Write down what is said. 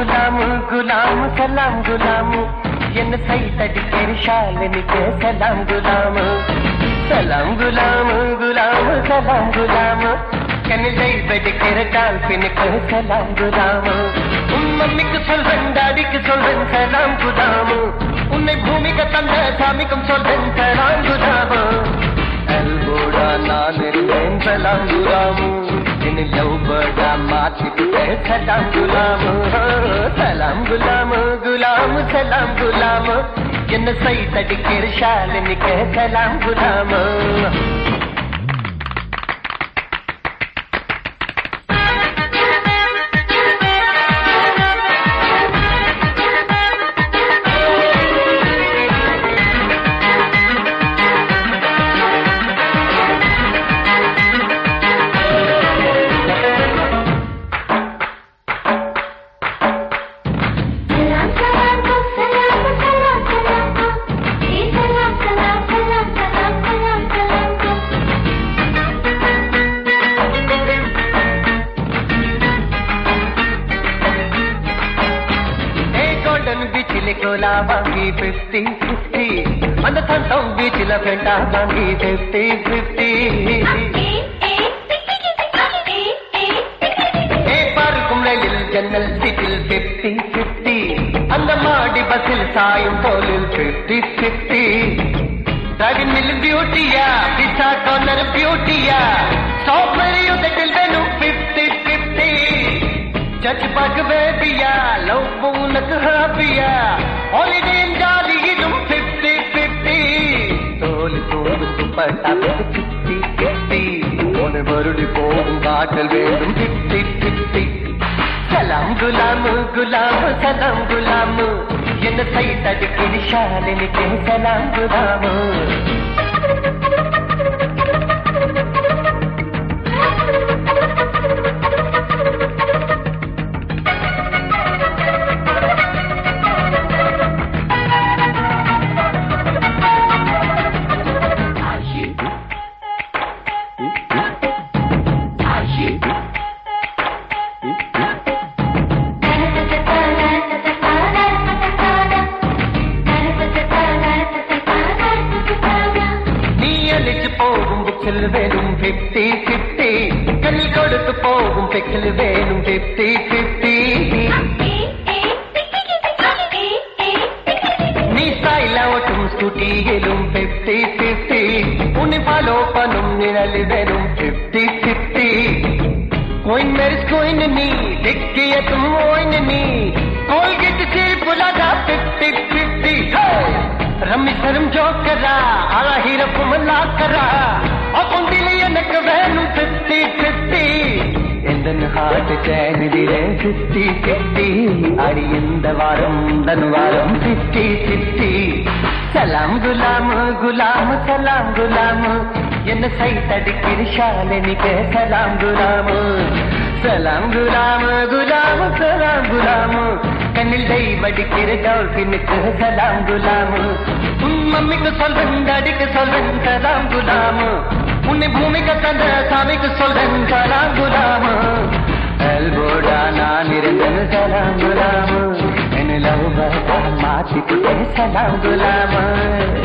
குலாமு குலாமு சலாம் குலாமு என்ன சைத்தடிக்கிற ஷாலினிக்கு சலாம் குலாமு சலாம் குலாமு குலாமு சலாம் குலாமு கண்ணிலை வெடிக்கிற டால்பினுக்கு சலாம் குலாமு உன் மம்மிக்கு சொல்றேன் டாடிக்கு சொல்றேன் சலாம் குலாமு உன்னை பூமிக்கு தந்த சாமிக்கும் சொல்றேன் சலாம் குலாமு அல்போடா நான் இருந்தேன் சலாம் குலாமு என்னை லவ் பேர்டா மாத்திட்டேன் சலாம் குலாமு சலாம் குலாமு குலாமு சலாம் குலாமு என்ன சைத்தடிக்கிற ஷாலினிக்கு சலாம் குலாமு सलाम सलाम को सलाम सलाम सलाम को ये सलाम सलाम सलाम सलाम सलाम सलाम को ஏ கோல்டன் பீச்சில் கோலா வாங்கி பிப்டி பிப்டி அந்த தந்தம் பீச்சில் பெண்டா வாங்கி பிப்டி பிப்டி ए ए ए ए ஏ பார்க்கும் ரயிலில் ஜன்னல் சீட்டில் பிப்டி பிப்டி அந்த மாடி பஸ்ஸில் சாயும் போலில் பிப்டி பிப்டி டிரைவிங் பியூட்டியா பிசா கார்னர் பியூட்டியா ஸ்ட்ராபெரி உதட்டில் வேணும் பிப்டி பிப்டி சர்ச் பார்க்க வேபியா லவ் உனக்கு ஹாப்பியா ஹாலிடே ஜாலி இதும் பிப்டி பிப்டி தோல் தோல் துப்பட்டா பிப்டி பிப்டி உன மறுடி போகும் காற்றல் வேண்டும் பிப்டி பிப்டி சலாம் குலாமு குலாமு சலாம் குலாமு என்ன சைத்தடுக்கிற ஷாலினிக்கு சலாம் குலாமு நீ அழிச்சு போகும் புக்ஸில் வேணும் பிப்டி பிப்டி கண்ணில் கொடுத்து போகும் பெக்ஸில் வேணும் பிப்டி பிப்டி நீ ஸ்டைல ஓட்டும் ஸ்கூட்டியிலும் பிப்டி பிப்டி உன்னை ஃபாலோ பண்ணும் நிழல் வேணும் பிப்டி பிப்டி कोई मेरे कोई नहीं डिक्की है तुम ओइन नहीं कोलगेट से बुलादा फिफ्टी फिफ्टी रमी शर्म जो करा आला ही रफम ला करा अपन दिल எனக்கு வேணும் फिफ्टी फिफ्टी எந்தன் ஹார்ட் சேனதிலே ஃபிஃப்டி ஃபிஃப்டி அடி இந்த வாரம் தன் வாரம் ஃபிஃப்டி ஃபிஃப்டி சலாம் குலாம் குலாம் சலாம் குலாம் என்ன சைத்தடிக்கிற ஷாலினிக்கு சலாம் குலாம் சலாம் குலாம் குலாம் சலாம் குலாம் கண்ணில் டை வடிக்கிற டால்பினுக்கு சலாம் குலாம் உன் மம்மிக்கு சொல்றேன் டாடிக்கு சொல்றேன் சலாம் குலாம் உன்னை பூமிக்கு தந்த சாமிக்கு சொல்றேன் சலாம் குலாம் அல்போடா நான் இருந்தேன் சலாம் குலாம் என்ன லவ் மாத்திக்கிட்டே சலாம் குலாம்